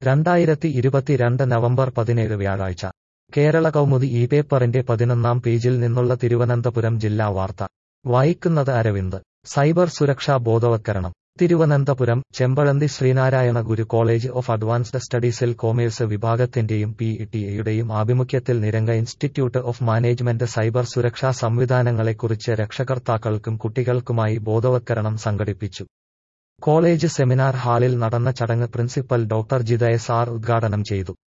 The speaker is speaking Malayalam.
രണ്ടായിരത്തി ഇരുപത്തിരണ്ട് നവംബർ പതിനേഴ് വ്യാഴാഴ്ച കേരള കൗമുദി ഈ പേപ്പറിന്റെ പതിനൊന്നാം പേജിൽ നിന്നുള്ള തിരുവനന്തപുരം ജില്ലാ വാർത്ത വായിക്കുന്നത് അരവിന്ദ് സൈബർ സുരക്ഷാ ബോധവത്കരണം Thiruvananthapuram Chempazhanthy Sreenarayana Guru college of advanced സ്റ്റഡീസിൽ കോമേഴ്സ് വിഭാഗത്തിന്റെയും പി ടി എയുടെയും ആഭിമുഖ്യത്തിൽ Niranka institute of management cyber സുരക്ഷാ സംവിധാനങ്ങളെക്കുറിച്ച് രക്ഷകർത്താക്കൾക്കും കുട്ടികൾക്കുമായി ബോധവത്കരണം സംഘടിപ്പിച്ചു കോളേജ് സെമിനാർ ഹാളിൽ നടന്ന ചടങ്ങ് principal doctor Jitha S R ഉദ്ഘാടനം ചെയ്തു